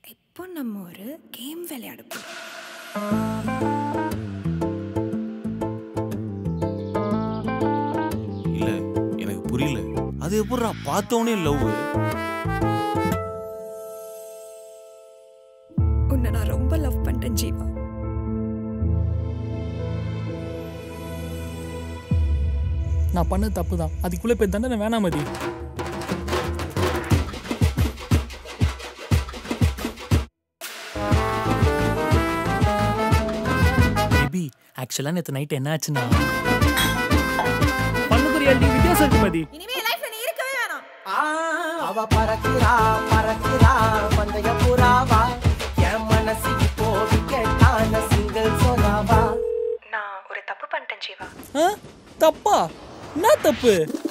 இப்போ நம்ம ஒரு கேம் விளையாட போறோம் இல்ல எனக்கு புரியல அது எப்படிடா பார்த்தோன்னே லவ் உன்னை நான் ரொம்ப லவ் பண்றேன் ஜீவா நான் பண்ண தப்பு தான் அதுக்குள்ளே போய் தண்டனை வேணாம் மதி பேபி ஆக்சுவலாக நேற்று நைட் என்ன ஆச்சுன்னா பண்ணுக்கு ரியாலிட்டி வித்தியாசம் இருக்கு மதி இனிமே லைஃப்ல நீ இருக்கவே வேணாம் அவ பறக்கிறா பறக்கிறா பந்தய புறாவா என் மனசு இப்போ விக்கெட்டான சிங்கிள் சொல்லாவா நான் ஒரு தப்பு பண்ணிட்டேன் ஜீவா ஆ தப்பா என்ன தப்பு